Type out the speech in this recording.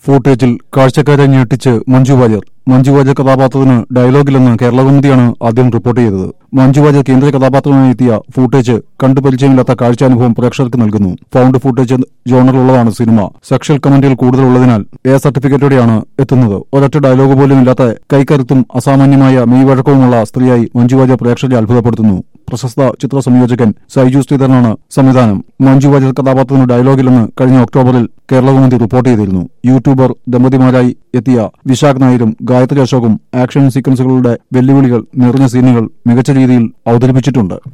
ഫൂട്ടേജിൽ കാഴ്ചക്കാരെ ഞെട്ടിച്ച് മഞ്ജു വാര്യർ മഞ്ജു വാര്യർ കഥാപാത്രത്തിന് ഡയലോഗിലെന്ന് കേരളകൗമുദിയാണ് ആദ്യം റിപ്പോർട്ട് ചെയ്തത് മഞ്ജു വാര്യർ കേന്ദ്ര കഥാപാത്രമായി എത്തിയ ഫൂട്ടേജ് കണ്ടു പരിചയമില്ലാത്ത കാഴ്ചാനുഭവം പ്രേക്ഷകർക്ക് നൽകുന്നു ഫൗണ്ട് ഫൂട്ടേജ് ജോണറിലുള്ളതാണ് സിനിമ സെക്ഷൽ കമന്റുകൾ കൂടുതലുള്ളതിനാൽ എ സർട്ടിഫിക്കറ്റോടെയാണ് എത്തുന്നത് ഒരൊറ്റ ഡയലോഗ് പോലും ഇല്ലാത്ത കൈക്കരുത്തും അസാമാന്യമായ മെയ്വഴക്കവുമുള്ള സ്ത്രീയായി മഞ്ജു വാര്യർ പ്രേക്ഷകരെ അത്ഭുതപ്പെടുത്തുന്നു പ്രശസ്ത ചിത്ര സംയോജകൻ സൈജു ശ്രീധരനാണ് സംവിധാനം മഞ്ജു വാര്യർ കഥാപാത്രത്തിന് ഡയലോഗില്ലെന്ന് കഴിഞ്ഞ ഒക്ടോബറിൽ കേരളകൗമുദി റിപ്പോർട്ട് ചെയ്തിരുന്നു യൂട്യൂബർ ദമ്പതിമാരായി എത്തിയ വിശാഖ് നായരും ഗായത്രി അശോകും ആക്ഷൻ സീക്വൻസുകളുടെ വെല്ലുവിളികൾ നിറഞ്ഞ സീനുകൾ മികച്ച രീതിയിൽ അവതരിപ്പിച്ചിട്ടുണ്ട്